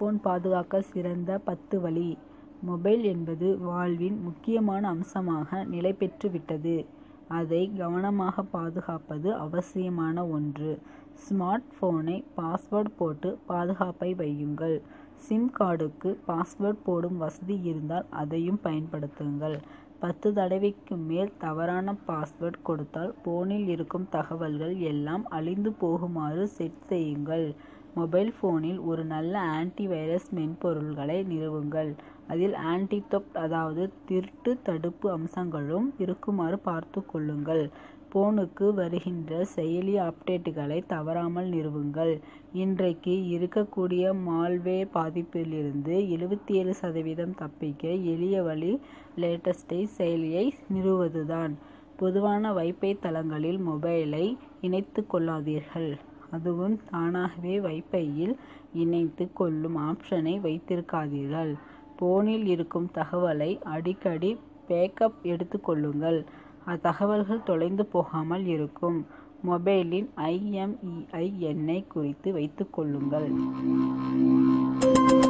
Phone பாதுகாக்க சிறந்த பத்து வழி மொபைல் என்பது வாழ்வின் முக்கியமான அம்சமாக நிலை பெற்று விட்டது. அதை கவனமாக பாதுகாப்பது அவசியமான ஒன்று. ஸ்மார்ட் போனை பாஸ்வேர்டு போட்டு பாதுகாப்பை வையுங்கள். சிம் கார்டுக்கு பாஸ்வேர்டு போடும் வசதி இருந்தால் அதையும் பயன்படுத்துங்கள். பத்து தடவைக்கு மேல் தவறான பாஸ்வேர்டு கொடுத்தால் போனில் இருக்கும் தகவல்கள் எல்லாம் அழிந்து போகுமாறு செட் செய்யுங்கள். மொபைல் போனில் ஒரு நல்ல ஆன்டி வைரஸ் மென்பொருள்களை நிறுவுங்கள். அதில் ஆன்டி தெப்ட் அதாவது திருட்டு தடுப்பு அம்சங்களும் இருக்குமாறு பார்த்துக் கொள்ளுங்கள். போனுக்கு வருகின்ற செயலி அப்டேட்டுகளை தவறாமல் நிறுவுங்கள். இன்றைக்கு இருக்கக்கூடிய மால்வேர் பாதிப்பிலிருந்து எழுபத்தேழு சதவீதம் தப்பிக்க எளிய வழி லேட்டஸ்ட் செயலியை நிறுவுவதுதான். பொதுவான வைபை தளங்களில் மொபைலை இணைத்துக் கொள்ளாதீர்கள். அதுவும் தானாகவே வைபையில் இணைத்துக் கொள்ளும் ஆப்ஷனை வைத்திருக்காதீர்கள். போனில் இருக்கும் தகவலை அடிக்கடி பேக்கப் எடுத்துக் கொள்ளுங்கள். அத்தகவல்கள் தொலைந்து போகாமல் இருக்கும். மொபைலின் ஐ. எம். இ. ஐ. எண்ணை குறித்து வைத்துக் கொள்ளுங்கள்.